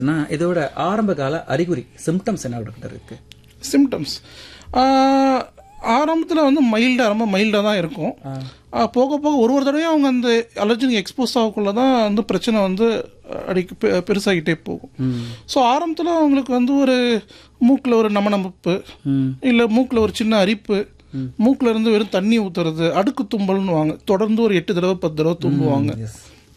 நான் இதோட ஆரம்ப கால அறிகுறி சிம்டம்ஸ் என்ன டாக்டர் இருக்கு சிம்டம்ஸ் ஆரம்பத்தில் வந்து மைல்டாக ரொம்ப மைல்டாக தான் இருக்கும் ஆ, போக போக ஒரு ஒரு தடவையும் அவங்க அந்த அலர்ஜிக்கு எக்ஸ்போஸ் ஆகக்குள்ள தான் வந்து பிரச்சனை வந்து அடிக்க பெ- பெருசாகிட்டே போகும் ஸோ ஆரம்பத்தில் அவங்களுக்கு வந்து ஒரு மூக்கில் ஒரு நமநமப்பு இல்லை மூக்கில் ஒரு சின்ன அரிப்பு மூக்கில் இருந்து வெறும் தண்ணி ஊற்றுறது அடுக்கு தும்பல்னு வாங்க தொடர்ந்து ஒரு எட்டு தடவை பத்து தடவை தும்புவாங்க எஸ்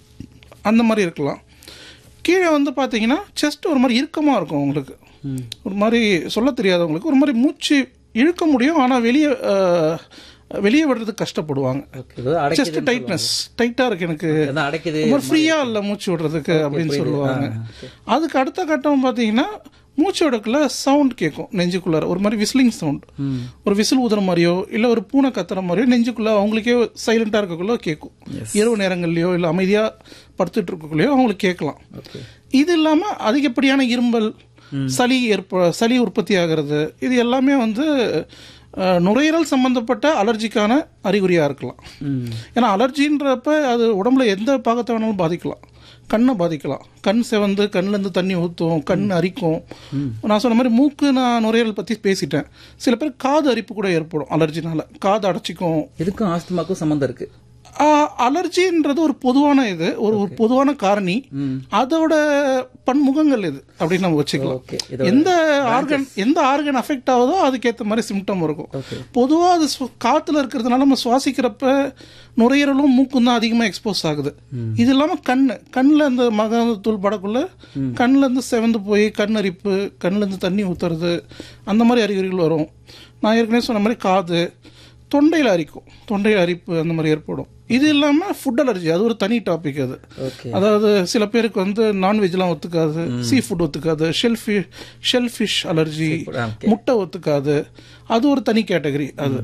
அந்த மாதிரி இருக்கலாம் கீழே வந்து பார்த்தீங்கன்னா செஸ்ட் ஒரு மாதிரி இறுக்கமாக இருக்கும் அவங்களுக்கு ஒரு மாதிரி சொல்ல தெரியாதவங்களுக்கு ஒரு மாதிரி மூச்சு இழுக்க முடியும் ஆனால் வெளியே அஹ், வெளியே விடுறதுக்கு கஷ்டப்படுவாங்க ஓகே செஸ்ட் டைட்னஸ் டைட்டாக இருக்கு எனக்கு அதான் அடைக்குது ரொம்ப ஃப்ரீயாக இல்லை மூச்சு விடுறதுக்கு அப்படின்னு சொல்லுவாங்க அதுக்கு அடுத்த கட்டம் பார்த்தீங்கன்னா மூச்சு விடக்குள்ள சவுண்ட் கேட்கும் நெஞ்சுக்குள்ளார ஒரு மாதிரி விசிலிங் சவுண்ட் ஒரு விசில் ஊதுற மாதிரியோ இல்லை ஒரு பூனை கத்துற மாதிரியோ நெஞ்சுக்குள்ள அவங்களுக்கே சைலண்டாக இருக்கக்குள்ள கேட்கும் இரவு நேரங்கள்லையோ இல்லை அமைதியாக படுத்துட்டு இருக்கக்குள்ளேயோ அவங்களுக்கு கேட்கலாம் ஓகே இது இல்லாமல் அதிகப்படியான இரும்பல் சளி ஏற்ப சளி உற்பத்தி ஆகிறது இது எல்லாமே வந்து அஹ், நுரையீரல் சம்பந்தப்பட்ட அலர்ஜிக்கான அறிகுறியாக இருக்கலாம் ஏன்னா அலர்ஜின்றப்ப அது உடம்புல எந்த பாகத்தை வேணாலும் பாதிக்கலாம் கண்ணை பாதிக்கலாம் கண் செவந்து கண்ணுலேருந்து தண்ணி ஊற்றும் கண் அரிக்கும் நான் சொன்ன மாதிரி மூக்கு நான் நுரையீரல் பற்றி பேசிட்டேன் சில பேர் காது அரிப்பு கூட ஏற்படும் அலர்ஜினால காது அடைச்சிக்கும் இதுக்கும் ஆஸ்துமாக்கும் சம்மந்தம் இருக்கு ஆஹ் அலர்ஜின்றது ஒரு பொதுவான இது ஒரு ஒரு பொதுவான காரணி அதோட பன்முகங்கள் இது அப்படின்னு நம்ம வச்சுக்கலாம் ஓகே எந்த ஆர்கன் எந்த ஆர்கன் அஃபெக்ட் ஆகுதோ அதுக்கேற்ற மாதிரி சிம்டம் இருக்கும் ஓகே பொதுவா அது சு- காத்துல இருக்கிறதுனால நம்ம சுவாசிக்கிறப்ப நுரையீரலும் மூக்கும் தான் அதிகமாக எக்ஸ்போஸ் ஆகுது இது இல்லாம கண்ணு கண்ணில் இந்த மகாதூள் படக்குள்ள கண்ணுல இருந்து செவந்து போய் கண் அரிப்பு கண்ணுல இருந்து தண்ணி ஊத்துறது அந்த மாதிரி அறிகுறிகள் வரும் நான் ஏற்கனவே சொன்ன மாதிரி காது தொண்டையில் அரிக்கும் தொண்டையில் அரிப்பு அந்த மாதிரி ஏற்படும் இது இல்லாமல் ஃபுட் அலர்ஜி அது ஒரு தனி டாபிக் அது ஓகே அதாவது சில பேருக்கு வந்து நான்வெஜ்லாம் ஒத்துக்காது சீ ஃபுட் ஒத்துக்காது shell fish shell fish allergy okay. முட்டை ஒத்துக்காது அது ஒரு தனி கேட்டகரி அது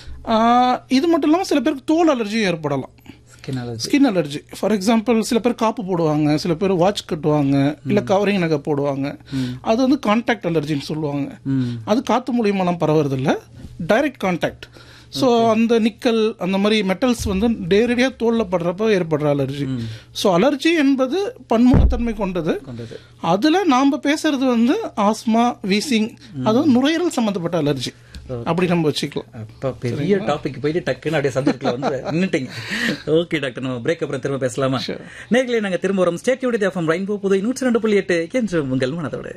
ஆஹ் இது மட்டும் இல்லாமல் சில பேருக்கு தோல் அலர்ஜியும் ஏற்படலாம் skin allergy skin allergy for example சில பேர் காப்பு போடுவாங்க சில பேர் வாட்ச் கட்டுவாங்க இல்லை கவரிங் நகை போடுவாங்க அது வந்து கான்டாக்ட் அலர்ஜின்னு சொல்லுவாங்க அது காற்று மூலியமாலாம் பரவுறதில்ல டைரக்ட் கான்டாக்ட் ஸோ அந்த நிக்கல் அந்த மாதிரி மெட்டல்ஸ் வந்து நேரடியாக தோலில் படுறப்ப ஏற்படுற அலர்ஜி ஸோ அலர்ஜி என்பது பன்முகத்தன்மை கொண்டது கொண்டது அதில் நாம் பேசுறது வந்து ஆஸ்மா வீசிங் அது வந்து நுரையீரல் சம்மந்தப்பட்ட அலர்ஜி அப்படி நம்ம வச்சுக்கலாம் அப்ப பெரிய டாபிக் போயிட்டு டக்குன்னு அப்படியே சந்திருக்கல வந்து நின்னுட்டீங்க ஓகே டாக்டர் நம்ம பிரேக் அப்புறம் திரும்ப பேசலாமா நேர்களே நாங்க திரும்ப வரோம் ஸ்டேட்யூடி எஃப்எம் ரெயின்போ புதை நூற்றி ரெண்டு புள்ளி எட்டு என்று உங்கள் மனதோடு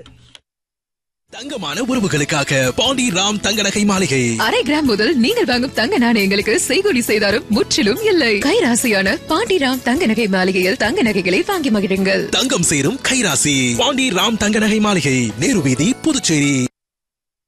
தங்கமான உறவுகளுக்காக பாண்டி ராம் தங்க நகை மாளிகை அரை கிராம் முதல் நீங்கள் வாங்கும் தங்க நாணயங்களுக்கு செய்கூலி செய்தாரும் முற்றிலும் இல்லை கைராசியான பாண்டிராம் தங்க நகை மாளிகையில் தங்க நகைகளை வாங்கி மகிழுங்கள் தங்கம் சேரும் கைராசி பாண்டி ராம் தங்க நகை மாளிகை நேரு வீதி புதுச்சேரி